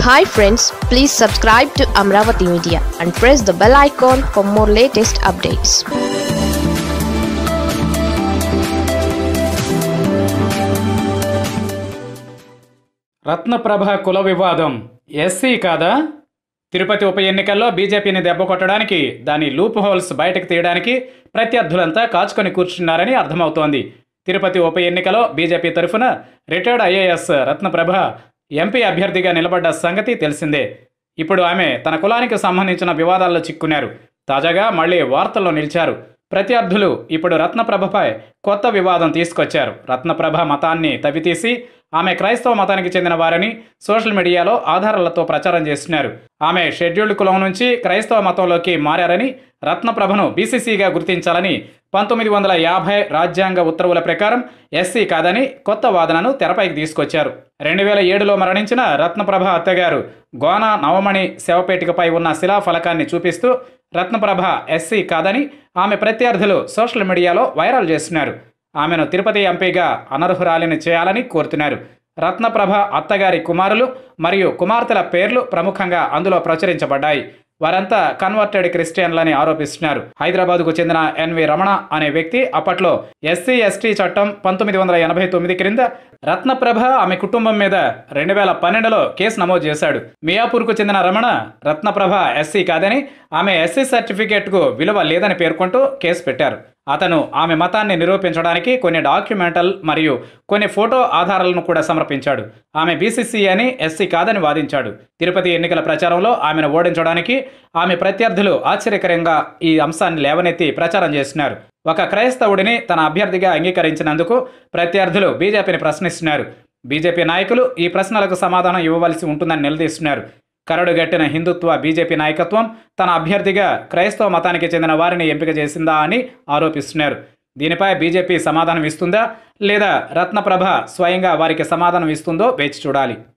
hi friends please subscribe to Amaravati media and press the bell icon for more latest updates Ratnaprabha కుల వివాదం SC కాదా తిరుపతి ఉప ఎన్నికల్లో బీజేపీని దెబ్బ కొట్టడానికి దాని లూప్ హోల్స్ బయటకు తీయడానికి ప్రత్యర్థులంతా కాచుకొని కూర్చున్నారని అర్థమవుతోంది తిరుపతి ఉప ఎన్నికలో బీజేపీ తరఫున రిటైర్డ్ ఐఏఎస్ రత్నప్రభ ఎంపీ అభ్యర్థిగా నిలబడ్డ సంగతి తెలిసిందే ఇప్పుడు ఆమె తన కులానికి సంబంధించిన వివాదాల్లో చిక్కున్నారు తాజాగా మళ్ళీ వార్తల్లో నిలిచారు ప్రత్యర్థులు ఇప్పుడు రత్నప్రభపై కొత్త వివాదం తీసుకొచ్చారు రత్నప్రభ మతాన్ని తవ్వితీసి ఆమె క్రైస్తవ మతానికి చెందిన వారని సోషల్ మీడియాలో ఆధారాలతో ప్రచారం చేస్తున్నారు ఆమె షెడ్యూల్డ్ కులం నుంచి క్రైస్తవ మతంలోకి మారారని రత్నప్రభను బీసీసీగా గుర్తించాలని పంతొమ్మిది వందల యాభై రాజ్యాంగ ఉత్తర్వుల ప్రకారం ఎస్సీ కాదని కొత్త వాదనను తెరపైకి తీసుకొచ్చారు రెండు వేల ఏడులో మరణించిన రత్నప్రభ అత్తగారు గోనా నవమణి శవపేటికపై ఉన్న శిలాఫలకాన్ని చూపిస్తూ రత్నప్రభ ఎస్సీ కాదని ఆమె ప్రత్యర్థులు సోషల్ మీడియాలో వైరల్ చేస్తున్నారు ఆమెను తిరుపతి ఎంపీగా అనర్హురాలిని చేయాలని కోరుతున్నారు రత్నప్రభ అత్తగారి కుమారులు మరియు కుమార్తెల పేర్లు ప్రముఖంగా అందులో ప్రచురించబడ్డాయి వారంతా కన్వర్టెడ్ క్రిస్టియన్లని ఆరోపిస్తున్నారు హైదరాబాద్కు చెందిన ఎన్వి రమణ అనే వ్యక్తి అప్పట్లో ఎస్సీ ఎస్టీ చట్టం పంతొమ్మిది వందల ఎనభై తొమ్మిది క్రింద రత్నప్రభ ఆమె కుటుంబం మీద రెండు వేల పన్నెండులో కేసు నమోదు చేశాడు మియాపూర్కు చెందిన రమణ రత్నప్రభ ఎస్సీ కాదని ఆమె ఎస్సీ సర్టిఫికేట్కు విలువ లేదని పేర్కొంటూ కేసు పెట్టారు అతను ఆమె మతాన్ని నిరూపించడానికి కొన్ని డాక్యుమెంటల్ మరియు కొన్ని ఫోటో ఆధారాలను కూడా సమర్పించాడు ఆమె బీసీసీ అని ఎస్సీ కాదని వాదించాడు తిరుపతి ఎన్నికల ప్రచారంలో ఆమెను ఓడించడానికి ఆమె ప్రత్యర్థులు ఆశ్చర్యకరంగా ఈ అంశాన్ని లేవనెత్తి ప్రచారం చేస్తున్నారు ఒక క్రైస్తవుడిని తన అభ్యర్థిగా అంగీకరించినందుకు ప్రత్యర్థులు బీజేపీని ప్రశ్నిస్తున్నారు బీజేపీ నాయకులు ఈ ప్రశ్నలకు సమాధానం ఇవ్వవలసి ఉంటుందని నిలదీస్తున్నారు కరడుగట్టిన హిందుత్వ బీజేపీ నాయకత్వం తన అభ్యర్థిగా క్రైస్తవ మతానికి చెందిన వారిని ఎంపిక చేసిందా అని ఆరోపిస్తున్నారు దీనిపై బీజేపీ సమాధానం ఇస్తుందా లేదా రత్నప్రభ స్వయంగా వారికి సమాధానం ఇస్తుందో వేచి చూడాలి